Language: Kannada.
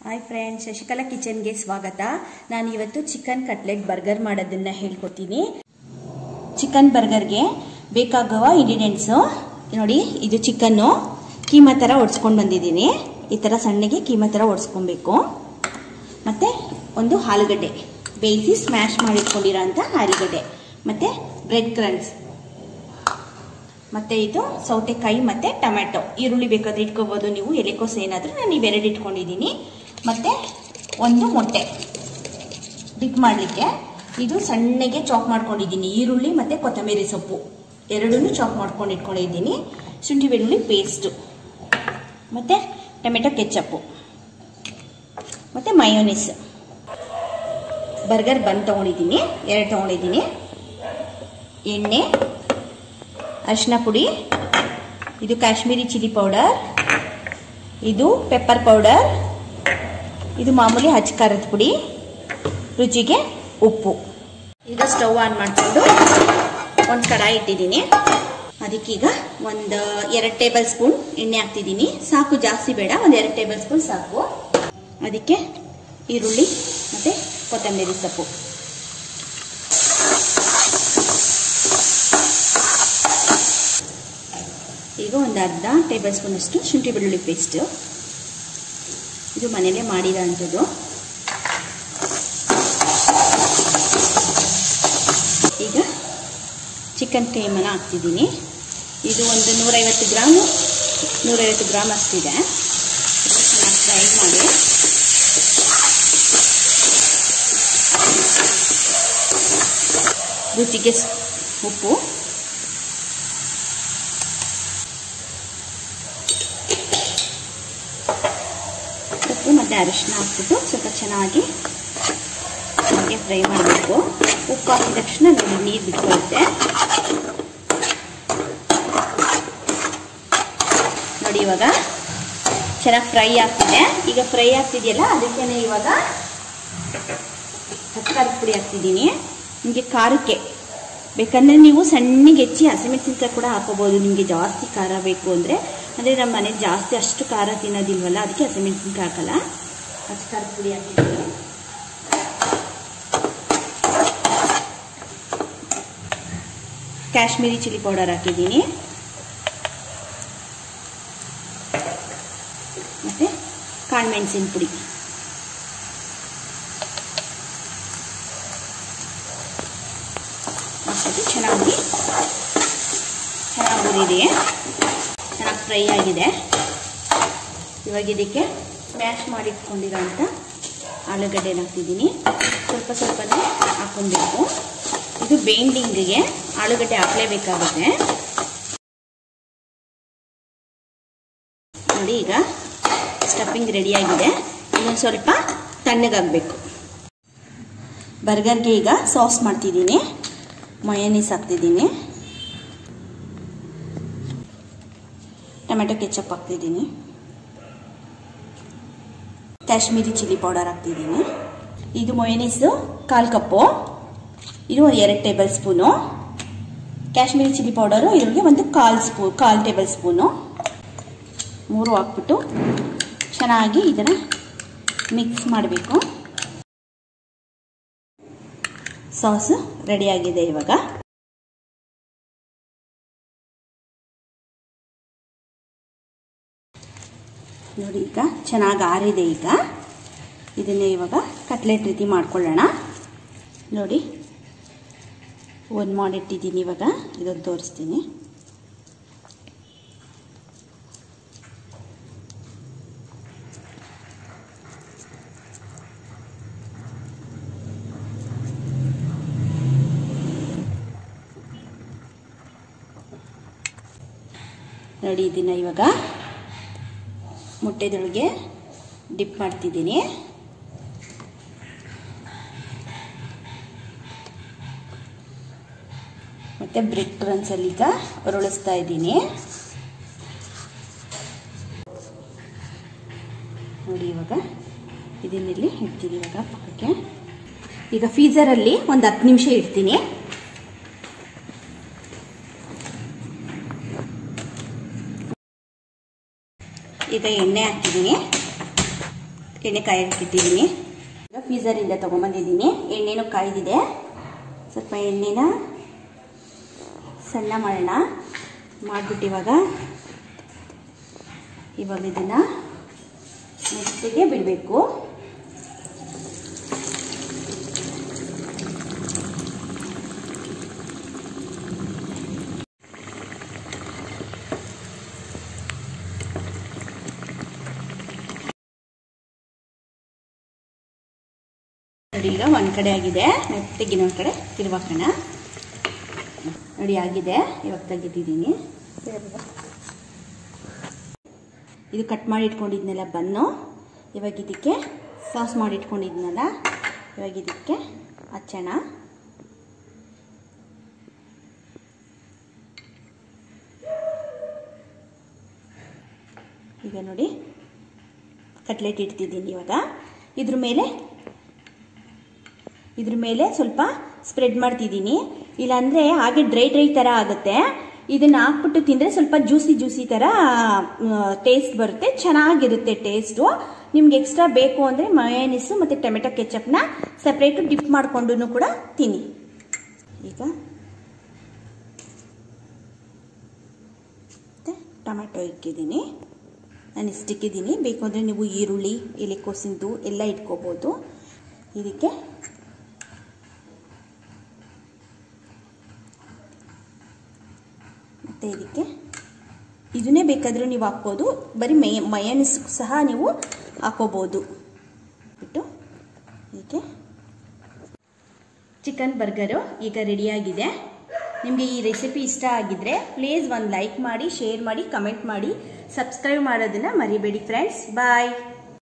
ಹಾಯ್ ಫ್ರೆಂಡ್ಸ್ ಶಶಿಕಲಾ ಕಿಚನ್ಗೆ ಸ್ವಾಗತ ನಾನು ಇವತ್ತು ಚಿಕನ್ ಕಟ್ಲೆಟ್ ಬರ್ಗರ್ ಮಾಡೋದನ್ನ ಹೇಳ್ಕೊತೀನಿ ಚಿಕನ್ ಬರ್ಗರ್ಗೆ ಬೇಕಾಗುವ ಇಂಗ್ರೀಡಿಯೆಂಟ್ಸು ನೋಡಿ ಇದು ಚಿಕನ್ನು ಕೀಮಾ ಥರ ಒಡ್ಸ್ಕೊಂಡು ಬಂದಿದ್ದೀನಿ ಈ ಥರ ಸಣ್ಣಗೆ ಕೀಮಾ ಥರ ಒಡ್ಸ್ಕೊಬೇಕು ಮತ್ತು ಒಂದು ಆಲೂಗಡ್ಡೆ ಬೇಯಿಸಿ ಸ್ಮ್ಯಾಶ್ ಮಾಡಿಟ್ಕೊಂಡಿರೋ ಅಂಥ ಆಲೂಗಡ್ಡೆ ಮತ್ತು ಬ್ರೆಡ್ ಕ್ರನ್ಸ್ ಮತ್ತೆ ಇದು ಸೌತೆಕಾಯಿ ಮತ್ತೆ ಟೊಮ್ಯಾಟೊ ಈರುಳ್ಳಿ ಬೇಕಾದ್ರೆ ಇಟ್ಕೋಬಹುದು ನೀವು ಎಲೆಕೋಸು ಏನಾದರೂ ನಾನು ಇವೆರಡು ಇಟ್ಕೊಂಡಿದ್ದೀನಿ ಮತ್ತೆ ಒಂದು ಮೊಟ್ಟೆ ಡಿಪ್ ಮಾಡಲಿಕ್ಕೆ ಇದು ಸಣ್ಣಗೆ ಚಾಪ್ ಮಾಡ್ಕೊಂಡಿದ್ದೀನಿ ಈರುಳ್ಳಿ ಮತ್ತೆ ಕೊತ್ತಂಬರಿ ಸೊಪ್ಪು ಎರಡನ್ನೂ ಚಾಪ್ ಮಾಡ್ಕೊಂಡು ಇಟ್ಕೊಂಡಿದ್ದೀನಿ ಶುಂಠಿ ಬೆಳ್ಳುಳ್ಳಿ ಪೇಸ್ಟು ಮತ್ತೆ ಟೊಮೆಟೊ ಕೆಚ್ಚಪ್ಪು ಮತ್ತೆ ಮಯೋನಿಸ್ ಬರ್ಗರ್ ಬನ್ ತೊಗೊಂಡಿದ್ದೀನಿ ಎರಡು ತೊಗೊಂಡಿದ್ದೀನಿ ಎಣ್ಣೆ ಅರಿಶಿನ ಪುಡಿ ಇದು ಕಾಶ್ಮೀರಿ ಚಿಲ್ಲಿ ಪೌಡರ್ ಇದು ಪೆಪ್ಪರ್ ಪೌಡರ್ ಇದು ಮಾಮೂಲಿ ಹಚ್ಚ ಖಾರದ ಪುಡಿ ರುಚಿಗೆ ಉಪ್ಪು ಈಗ ಸ್ಟವ್ ಆನ್ ಮಾಡಿಕೊಂಡು ಒಂದು ಕಡಾಯಿ ಇಟ್ಟಿದ್ದೀನಿ ಅದಕ್ಕೀಗ ಒಂದು ಎರಡು ಟೇಬಲ್ ಸ್ಪೂನ್ ಎಣ್ಣೆ ಹಾಕ್ತಿದ್ದೀನಿ ಸಾಕು ಜಾಸ್ತಿ ಬೇಡ ಒಂದು ಎರಡು ಟೇಬಲ್ ಸ್ಪೂನ್ ಸಾಕು ಅದಕ್ಕೆ ಈರುಳ್ಳಿ ಮತ್ತು ಕೊತ್ತಂಬರಿ ಸೊಪ್ಪು ಈಗ ಒಂದು ಅರ್ಧ ಟೇಬಲ್ ಸ್ಪೂನ್ ಅಷ್ಟು ಶುಂಠಿ ಬೆಳ್ಳುಳ್ಳಿ ಪೇಸ್ಟ್ ಇದು ಮನೇಲೆ ಮಾಡಿರೋ ಅಂಥದ್ದು ಈಗ ಚಿಕನ್ ಕೈಮನ ಹಾಕ್ತಿದ್ದೀನಿ ಇದು ಒಂದು ನೂರೈವತ್ತು ಗ್ರಾಮು ನೂರೈವತ್ತು ಗ್ರಾಮ್ ಅಷ್ಟಿದೆ ಚೆನ್ನಾಗಿ ಫ್ರೈ ಮಾಡಿ ರುಚಿಗೆ ಉಪ್ಪು ಉಪ್ಪು ಮತ್ತು ಅರಿಶಿನ ಹಾಕ್ಬಿಟ್ಟು ಸ್ವಲ್ಪ ಚೆನ್ನಾಗಿ ಹಾಗೆ ಫ್ರೈ ಮಾಡಬೇಕು ಉಪ್ಪು ಹಾಕಿದ ತಕ್ಷಣ ನೋಡಿ ನೀರು ಬಿಟ್ಕೊಳ್ಳುತ್ತೆ ನೋಡಿ ಇವಾಗ ಚೆನ್ನಾಗಿ ಫ್ರೈ ಆಗ್ತಿದೆ ಈಗ ಫ್ರೈ ಆಗ್ತಿದೆಯಲ್ಲ ಅದಕ್ಕೇನೆ ಇವಾಗ ಖಾರದ ಪುಡಿ ಹಾಕ್ತಿದ್ದೀನಿ ನಿಮಗೆ ಖಾರಕ್ಕೆ ಬೇಕಂದರೆ ನೀವು ಸಣ್ಣಗೆ ಹೆಚ್ಚಿ ಹಸಿಮೆಣಸಿನ್ಕಾಯಿ ಕೂಡ ಹಾಕೋಬೋದು ನಿಮಗೆ ಜಾಸ್ತಿ ಖಾರ ಬೇಕು ಅಂದರೆ ಅಂದರೆ ನಮ್ಮ ಮನೆಗೆ ಜಾಸ್ತಿ ಅಷ್ಟು ಖಾರ ತಿನ್ನೋದಿಲ್ವಲ್ಲ ಅದಕ್ಕೆ ಹಸಿಮೆಣಸಿನ್ಕಾಯಿ ಹಾಕಲ್ಲ ಅಷ್ಟು ಖಾರದ ಪುಡಿ ಹಾಕಿದ್ದೀನಿ ಕಾಶ್ಮೀರಿ ಚಿಲ್ಲಿ ಪೌಡರ್ ಹಾಕಿದ್ದೀನಿ ಮತ್ತು ಕಾಳುಮೆಣಸಿನ ಪುಡಿ ಹಾಕ್ಬಿಟ್ಟು ಚೆನ್ನಾಗಿ ಚೆನ್ನಾಗಿ ಉರಿದೆ ಚೆನ್ನಾಗಿ ಫ್ರೈ ಆಗಿದೆ ಇವಾಗ ಇದಕ್ಕೆ ಮ್ಯಾಶ್ ಮಾಡಿಟ್ಕೊಂಡಿರೋಂಥ ಆಲೂಗಡ್ಡೆನ ಹಾಕ್ತಿದ್ದೀನಿ ಸ್ವಲ್ಪ ಸ್ವಲ್ಪನೇ ಹಾಕ್ಕೊಬೇಕು ಇದು ಬೇಂಡಿಂಗಿಗೆ ಆಲೂಗಡ್ಡೆ ಹಾಕ್ಲೇಬೇಕಾಗುತ್ತೆ ನೋಡಿ ಈಗ ಸ್ಟಫಿಂಗ್ ರೆಡಿಯಾಗಿದೆ ಇನ್ನೊಂದು ಸ್ವಲ್ಪ ತಣ್ಣಗಾಗಬೇಕು ಬರ್ಗರ್ಗೆ ಈಗ ಸಾಸ್ ಮಾಡ್ತಿದ್ದೀನಿ ಮಯೋನೀಸ್ ಹಾಕ್ತಿದ್ದೀನಿ ಟೊಮೆಟೊ ಕೆಚಪ್ ಹಾಕ್ತಿದ್ದೀನಿ ಕಾಶ್ಮೀರಿ ಚಿಲ್ಲಿ ಪೌಡರ್ ಹಾಕ್ತಿದ್ದೀನಿ ಇದು ಮೊಯನೀಸು ಕಾಲು ಕಪ್ಪು ಇದು ಎರಡು tablespoon Kashmiri chilli powder ಇದ್ರಿಗೆ ಒಂದು ಕಾಲು ಸ್ಪೂ ಕಾಲು ಟೇಬಲ್ ಸ್ಪೂನು ಮೂರು ಹಾಕ್ಬಿಟ್ಟು ಚೆನ್ನಾಗಿ ಇದನ್ನು ಮಿಕ್ಸ್ ಮಾಡಬೇಕು ಸಾಸ್ ರೆಡಿಯಾಗಿದೆ ಇವಾಗ ನೋಡಿ ಈಗ ಚೆನ್ನಾಗಿ ಆರಿದೆ ಈಗ ಇದನ್ನೇ ಇವಾಗ ಕಟ್ಲೆಟ್ ರೀತಿ ಮಾಡ್ಕೊಳ್ಳೋಣ ನೋಡಿ ಒಂದು ಮಾಡಿಟ್ಟಿದ್ದೀನಿ ಇವಾಗ ಇದನ್ನು ತೋರಿಸ್ತೀನಿ ನೋಡಿ ಇದನ್ನು ಇವಾಗ ಮೊಟ್ಟೆದೊಳಗೆ ಡಿಪ್ ಮಾಡ್ತಿದ್ದೀನಿ ಮತ್ತು ಬ್ರೆಡ್ ಕ್ರನ್ಸಲ್ಲಿ ಈಗ ಒರಳಿಸ್ತಾ ಇದ್ದೀನಿ ನೋಡಿ ಇವಾಗ ಇದನ್ನಿಲ್ಲಿ ಇಡ್ತೀನಿ ಇವಾಗ ಪಕ್ಕಕ್ಕೆ ಈಗ ಫೀಸರಲ್ಲಿ ಒಂದು ಹತ್ತು ನಿಮಿಷ ಇಡ್ತೀನಿ ಈಗ ಎಣ್ಣೆ ಹಾಕಿದ್ದೀನಿ ಎಣ್ಣೆ ಕಾಯಕ್ಕೆ ಇಟ್ಟಿದ್ದೀನಿ ಈಗ ಫ್ರೀಸರಿಂದ ತೊಗೊಂಬಂದಿದ್ದೀನಿ ಎಣ್ಣೆನೂ ಕಾಯ್ದಿದೆ ಸ್ವಲ್ಪ ಎಣ್ಣೆನ ಸಣ್ಣ ಮಾಡೋಣ ಮಾಡಿಬಿಟ್ಟು ಇವಾಗ ಇವಾಗ ಇದನ್ನು ಮೆತ್ತಿಗೆ ಬಿಡಬೇಕು ನೋಡಿ ಈಗ ಒಂದು ಕಡೆ ಆಗಿದೆ ಮೆತ್ತಗೆ ಇನ್ನೊಂದು ಕಡೆ ತಿರುವಾಕೋಣ ನೋಡಿ ಆಗಿದೆ ಇವಾಗ ತೆಗಿತಿದ್ದೀನಿ ಇದು ಕಟ್ ಮಾಡಿ ಇಟ್ಕೊಂಡಿದ್ನೆಲ್ಲ ಬನ್ನು ಇವಾಗ ಇದಕ್ಕೆ ಸಾಸ್ ಮಾಡಿ ಇಟ್ಕೊಂಡಿದ್ನಲ್ಲ ಇವಾಗ ಇದಕ್ಕೆ ಹಚ್ಚೋಣ ಈಗ ನೋಡಿ ಕಟ್ಲೆಟ್ ಇಡ್ತಿದ್ದೀನಿ ಇವಾಗ ಇದ್ರ ಮೇಲೆ ಇದ್ರ ಮೇಲೆ ಸ್ವಲ್ಪ ಸ್ಪ್ರೆಡ್ ಮಾಡ್ತಿದ್ದೀನಿ ಇಲ್ಲಾಂದರೆ ಹಾಗೆ ಡ್ರೈ ಡ್ರೈ ಥರ ಆಗುತ್ತೆ ಇದನ್ನು ಹಾಕ್ಬಿಟ್ಟು ತಿಂದರೆ ಸ್ವಲ್ಪ ಜ್ಯೂಸಿ ಜ್ಯೂಸಿ ಥರ ಟೇಸ್ಟ್ ಬರುತ್ತೆ ಚೆನ್ನಾಗಿರುತ್ತೆ ಟೇಸ್ಟು ನಿಮ್ಗೆ ಎಕ್ಸ್ಟ್ರಾ ಬೇಕು ಅಂದರೆ ಮಯೋನಿಸು ಮತ್ತು ಟೊಮೆಟೊ ಕೆಚಪ್ನ ಸಪ್ರೇಟು ಡಿಪ್ ಮಾಡಿಕೊಂಡು ಕೂಡ ತಿನ್ನಿ ಈಗ ಮತ್ತು ಟೊಮೆಟೊ ಇಕ್ಕಿದ್ದೀನಿ ನಾನು ಇಷ್ಟಿಕ್ಕಿದ್ದೀನಿ ಬೇಕು ಅಂದರೆ ನೀವು ಈರುಳ್ಳಿ ಎಲೆಕೋಸಿಂದು ಎಲ್ಲ ಇಟ್ಕೋಬೋದು ಇದಕ್ಕೆ ಮತ್ತು ಇದಕ್ಕೆ ಇದನ್ನೇ ಬೇಕಾದರೂ ನೀವು ಹಾಕ್ಬೋದು ಬರೀ ಮಯ ಮಯನಿಸ್ ಸಹ ನೀವು ಹಾಕೋಬೋದು ಬಿಟ್ಟು ಇದಕ್ಕೆ ಚಿಕನ್ ಬರ್ಗರು ಈಗ ರೆಡಿಯಾಗಿದೆ ನಿಮಗೆ ಈ ರೆಸಿಪಿ ಇಷ್ಟ ಆಗಿದ್ರೆ ಪ್ಲೀಸ್ ಒಂದು ಲೈಕ್ ಮಾಡಿ ಶೇರ್ ಮಾಡಿ ಕಮೆಂಟ್ ಮಾಡಿ ಸಬ್ಸ್ಕ್ರೈಬ್ ಮಾಡೋದನ್ನು ಮರಿಬೇಡಿ ಫ್ರೆಂಡ್ಸ್ ಬಾಯ್